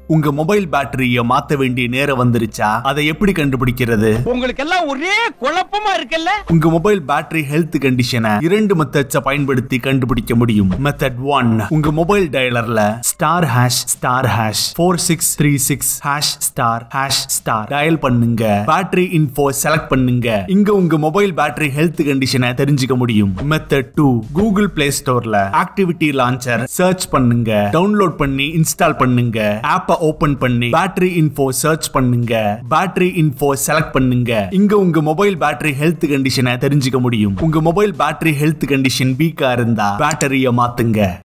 உங்க மொபைல் பேட்டரிய மாத்த வேண்டிய நேரம் வந்துருச்சா அதை எப்படி கண்டுபிடிக்கிறது உங்களுக்கு எல்லாம் ஒரே குழப்பமா இருக்குல்ல உங்க மொபைல் பேட்டரி ஹெல்த் கண்டிஷனை இரண்டு மெத்தட்ஸ பயன்படுத்தி கண்டுபிடிக்க முடியும் மெத்தட் ஒன் உங்க மொபைல் டயலர்ல star hash star hash four six three six hash star hash star dial பண்ணுங்க பேட்டரி இன்ஃபோ செலக்ட் பண்ணுங்க இங்க உங்க மொபைல் பேட்டரி ஹெல்த் கண்டிஷனை தெரிஞ்சுக்க முடியும் மெத்தட் டூ கூகுள் பிளே ஸ்டோர்ல ஆக்டிவிட்டி லான்ச்சர் சர்ச் பண்ணுங்க டவுன்லோட் பண்ணி இன்ஸ்டால் பண்ணுங்க ஆப்பை ஓபன் பண்ணி பேட்டரி இன்ஃபோ சர்ச் பண்ணுங்க பேட்டரி இன்ஃபோ செலக்ட் பண்ணுங்க இங்க உங்க மொபைல் பேட்டரி ஹெல்த் கண்டிஷனை தெரிஞ்சுக்க முடியும் உங்க மொபைல் பேட்டரி ஹெல்த் கண்டிஷன் வீக்கா இருந்தா பேட்டரிய மாத்துங்க